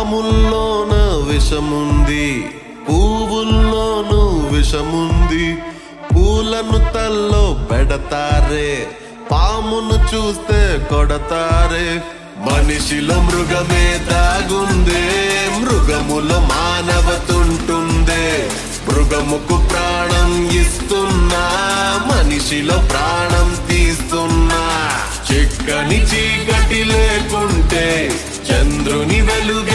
పాముల్లోన విషముంది పువ్వుల్లోనూ విషముంది పూలను తల్లో పెడతారే పామును చూస్తే కొడతారే మనిషిలో మృగమే దాగుందే మృగములో మానవతుంటుందే మృగముకు ప్రాణం ఇస్తున్నా మనిషిలో ప్రాణం తీస్తున్నా చిక్కని చీకటి లేకుంటే చంద్రుని వెలుగే